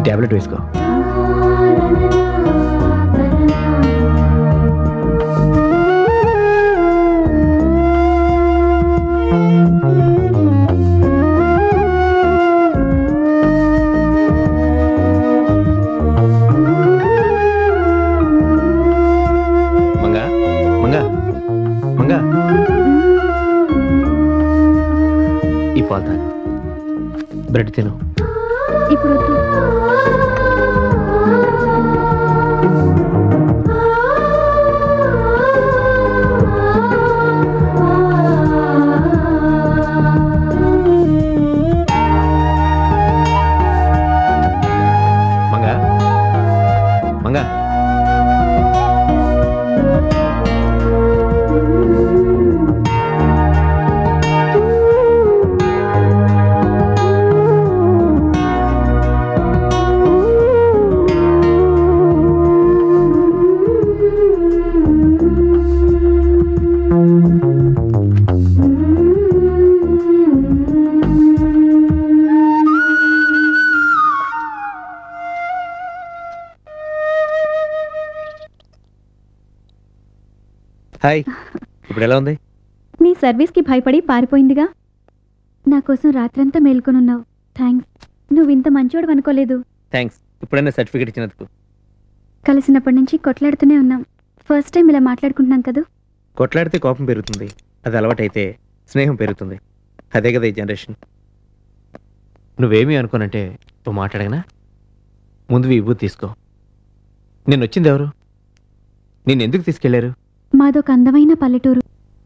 Tablet వేసుకో మంగా మంగా మంగా ఈ పాలు తాగు బ్రెడ్ తిను ఇప్పుడు వద్దు మంగా మంగా హాయ్ ఇప్పుడు ఎలా ఉంది నీ సర్వీస్కి భయపడి పారిపోయిందిగా నా కోసం రాత్రంతా మేల్కొనున్నావు థ్యాంక్స్ నువ్వు ఇంత మంచోడు అనుకోలేదు థ్యాంక్స్ ఇప్పుడైనా సర్టిఫికేట్ ఇచ్చినందుకు కలిసినప్పటి నుంచి కొట్లాడుతూనే ఉన్నాం ఫస్ట్ టైం ఇలా మాట్లాడుకుంటున్నాం కదా కొట్లాడితే కోపం పెరుగుతుంది అది అలవాటైతే స్నేహం పెరుగుతుంది అదే కదా ఈ జనరేషన్ నువ్వేమీ అనుకోనంటే ఓ మాట్లాడగనా ముందు ఈ విభూతి తీసుకో నేను వచ్చింది ఎవరు నేను ఎందుకు తీసుకెళ్లారు మాదొక అందమైన పల్లెటూరు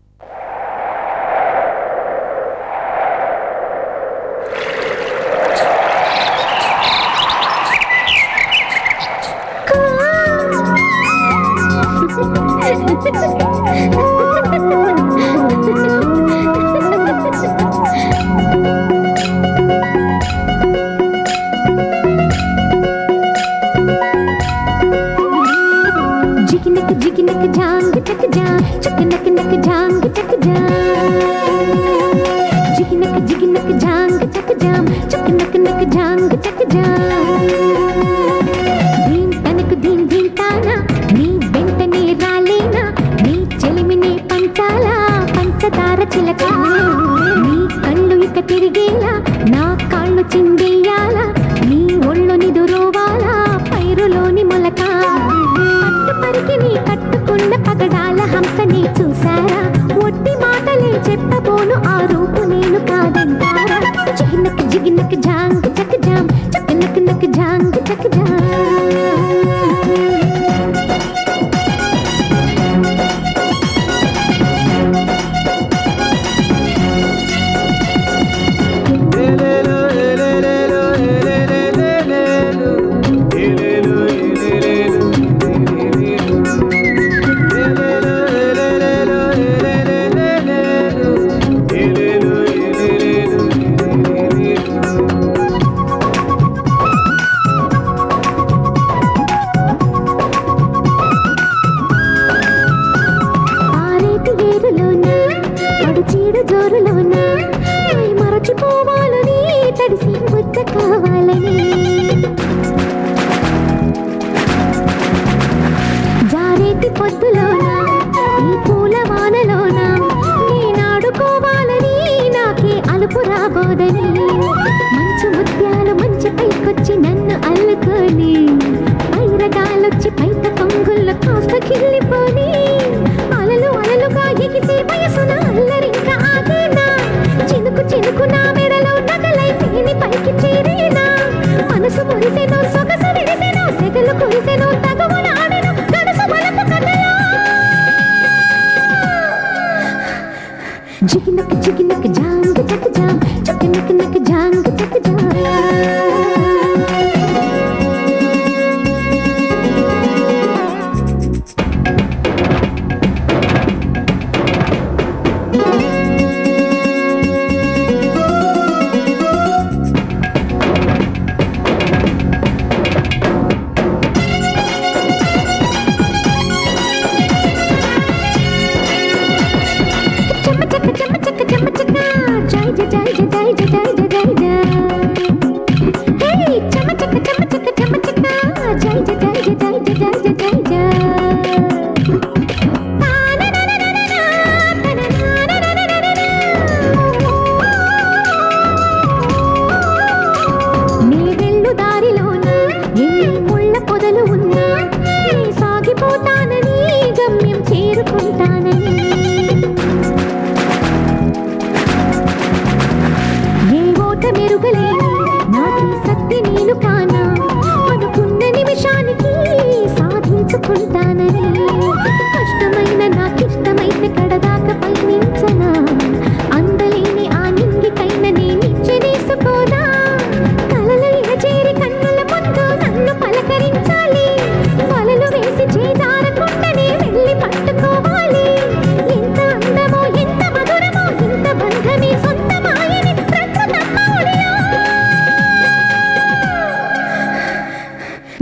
జిగినక జిగినక జాంగ్ చక జా చకనక నక జాంగ్ చక జా జిగినక జిగినక జాంగ్ చక జాం చకనక నక జాంగ్ చక జా దీన్ తనకు దీన్ దీన్ తానా నీ వెంటనే రాలేనా నీ చెలిమిని పంచాలా పంచదార చిలక నీ కళ్ళు ఇక తిరిగేలా నా కాళ్ళు చిందేయాలా నీ ఒళ్ళు నిదురోవాలా పైరులోని మొలక పట్టు పరికిని కట్టుకున్న పగడాల హంసని చూసారా ఒట్టి మాటలే చెప్పబోను ఆ రూపు నేను కాదంటారా జిగినక జిగినక జాంగ్ చక జాం చకనక నక జాంగ్ చక జా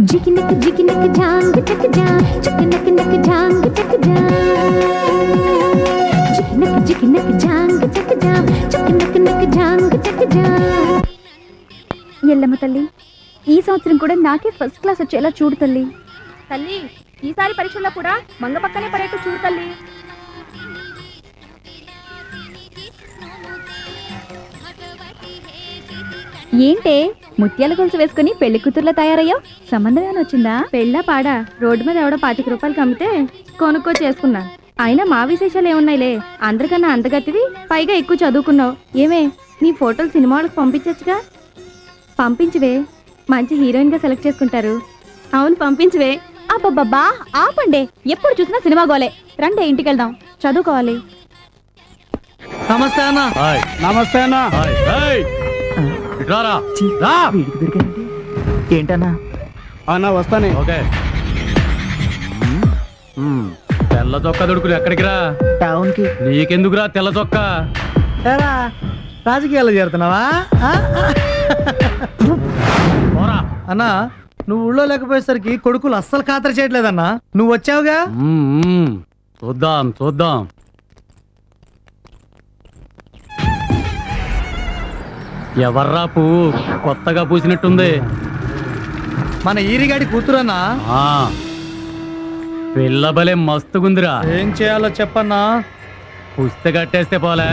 జిగినక జిగినక జాంగ్ చక జా చకనక నక జాంగ్ చక జా జిగినక జిగినక జాంగ్ చక జా చకనక నక జాంగ్ చక జా ఎల్లమ్మ తల్లి ఈ సంవత్సరం కూడా నాకే ఫస్ట్ క్లాస్ వచ్చేలా చూడు తల్లి తల్లి ఈసారి పరీక్షల్లో కూడా మంగ పక్కనే పడేట్టు చూడు తల్లి ఏంటే ముత్యాల గొలుసు వేసుకుని పెళ్లి కూతుర్లా తయారయ్యావు సంబంధం ఏమైనా వచ్చిందా పెళ్ళా పాడా రోడ్డు మీద ఎవడో పాతిక రూపాయలకి అమ్మితే కొనుక్కో చేసుకున్నా అయినా మా విశేషాలు ఏమున్నాయిలే అందరికన్నా అందగత్తివి పైగా ఎక్కువ చదువుకున్నావు ఏమే నీ ఫోటోలు సినిమా వాళ్ళకి పంపించచ్చుగా పంపించవే మంచి హీరోయిన్ గా సెలెక్ట్ చేసుకుంటారు అవును పంపించవే అబ్బబ్బబ్బా ఆపండి ఎప్పుడు చూసినా సినిమా గోలే రండి ఇంటికి వెళ్దాం చదువుకోవాలి నమస్తే అన్న హాయ్ నమస్తే అన్న హాయ్ హాయ్ ఇట్రారా రా ఏంటన్నా అన్న వస్తానే ఓకే మ్మ్. తెల్ల చొక్కా దొడుకుని ఎక్కడికి రా టౌన్ కి నీకెందుకురా తెల్ల చొక్కా ఎరా రాజకీయాల్లో చేరుతున్నావా ఆ? పోరా అన్నా నువ్వు ఊళ్ళో లేకపోయేసరికి కొడుకులు అస్సలు ఖాతరు చేయట్లేదన్నా నువ్వు వచ్చావుగా మ్మ్, మ్మ్. చూద్దాం చూద్దాం ఎవర్రా పువ్వు కొత్తగా పూసినట్టుంది మన ఈరిగాడి కూతురన్నా ఆ పిల్ల బలే మస్తుగుందిరా ఏం చేయాలో చెప్పన్నా పుస్తక కట్టేస్తే పోలే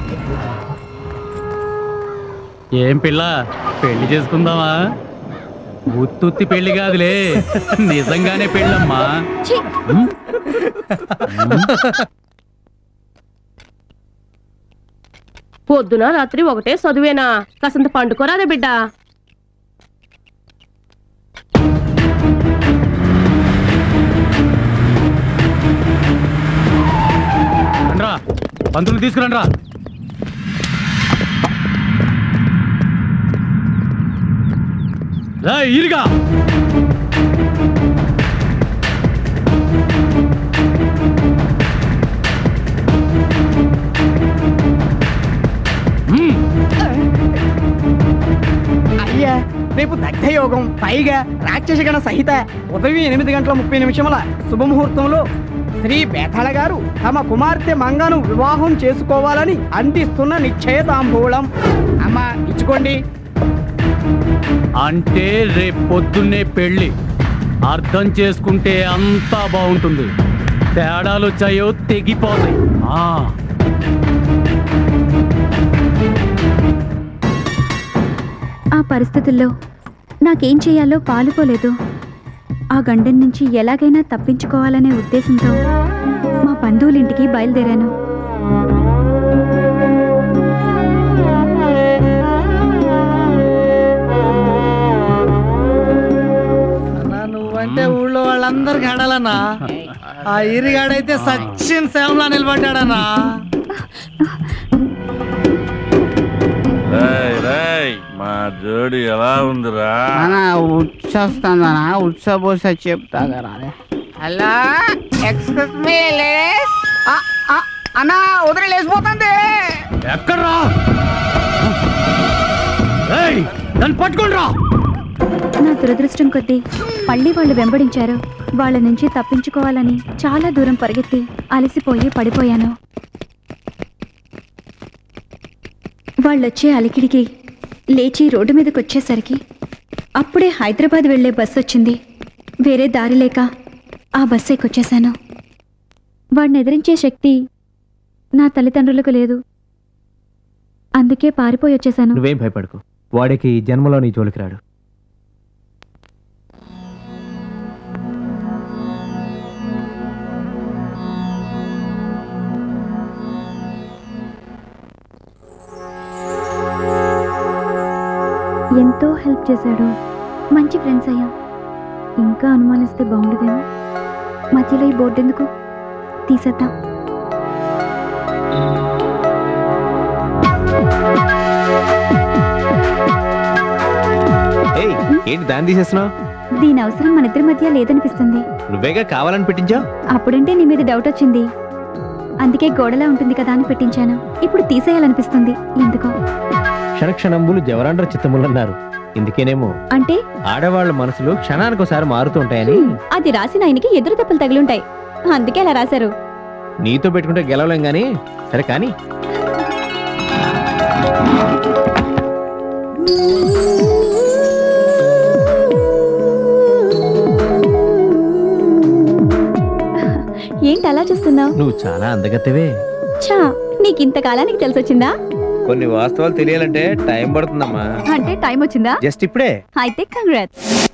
ఏం పిల్ల పెళ్లి చేసుకుందామా ఉత్తుత్తి పెళ్లి కాదులే నిజంగానే పెళ్ళమ్మా ఉమ్, పొద్దున రాత్రి ఒకటే చదువేనా కాసంత పండుకోరాదే బిడ్డ రండ్రా పంతులు తీసుకురండ్రా రేయ్, ఈరిగా ఉమ్, అయ్యా రేపు దగ్ధయోగం పైగా రాక్షసగణ సహిత ఉదయం ఎనిమిది గంటల ముప్పై నిమిషముల శుభముహూర్తంలో శ్రీ బేతాళ గారు తమ కుమార్తె మంగను వివాహం చేసుకోవాలని అందిస్తున్న నిశ్చయతాంబూలం అమ్మా ఇచ్చుకోండి అంటే రేపు పొద్దున్నే పెళ్లి అర్థం చేసుకుంటే అంతా బాగుంటుంది తేడాలు వచ్చాయో తెగిపోతాయి ఆ ఆ పరిస్థితుల్లో నాకేం చేయాలో పాలుపోలేదు ఆ గండం నుంచి ఎలాగైనా తప్పించుకోవాలనే ఉద్దేశంతో మా బంధువులింటికి బయలుదేరాను అన్నా నువ్వంటే ఊళ్ళో వాళ్ళందరికి ఆడాలన్నా ఆ ఈరిగాడైతే సచిన్ సేవలా నిలబడ్డాడన్నా రేయ్ రేయ్ మా జోడి ఎలా ఉందిరా అన్న ఉచ్చొస్తుందనా ఉచ్చబోస చెప్తా కదా హలో ఎక్స్క్యూజ్ మీ లేడీస్ అన్న ఉదరి లేచిపోతుంది ఎక్కడ్రా ఏయ్ దాన్ని పట్టుకోండి రా నా దురదృష్టం కొద్దీ మళ్ళీ వాళ్ళు వెంబడించారు వాళ్ళ నుంచి తప్పించుకోవాలని చాలా దూరం పరిగెత్తి అలసిపోయి పడిపోయాను వాళ్ళొచ్చే అలికిడికి లేచి రోడ్డు మీదకి వచ్చేసరికి అప్పుడే హైదరాబాద్ వెళ్ళే బస్సు వచ్చింది వేరే దారి లేక ఆ బస్సు ఎక్కొచ్చేశాను వాడిని ఎదిరించే శక్తి నా తల్లిదండ్రులకు లేదు అందుకే పారిపోయి వచ్చేశాను నువ్వేం భయపడకు వాడికి ఈ జన్మలో నీ జోలికి రాడు ఎంతో హెల్ప్ చేశాడు మంచి ఫ్రెండ్స్ అయ్యాం ఇంకా అనుమానిస్తే బాగుండదేమో మధ్యలో ఈ బోర్డు ఎందుకు తీసేద్దాం ఏయ్ ఏంటి దాన్ని తీసేస్తున్నావు దీని అవసరం మన ఇద్దరి మధ్య లేదనిపిస్తుంది నువ్వేగా కావాలని పెట్టించావు అప్పుడంటే నీ మీద డౌట్ వచ్చింది అందుకే గోడలా ఉంటుంది కదా అని పెట్టించాను ఇప్పుడు తీసేయాలనిపిస్తుంది ఎందుకో క్షణక్షణంబులు జవరాండ్ర చిత్తములన్నారు ఇందుకేనేమో అంటే ఆడవాళ్ళ మనసులు క్షణానికి ఒకసారి మారుతూ ఉంటాయని అది రాసిన ఆయనకి ఎదురు దెబ్బలు తగిలుంటాయి అందుకే అలా రాశారు నీతో పెట్టుకుంటే గెలవలేం గానీ సరే కానీ ఏంటి అలా చూస్తున్నావు నువ్వు చాలా అందగత్తెవే చా నీకు ఇంతకాలానికి తెలిసొచ్చిందా కొన్ని వాస్తవాలు తెలియాలంటే టైం పడుతుందమ్మా అంటే టైం వచ్చిందా జస్ట్ ఇప్పుడే అయితే కంగ్రాట్స్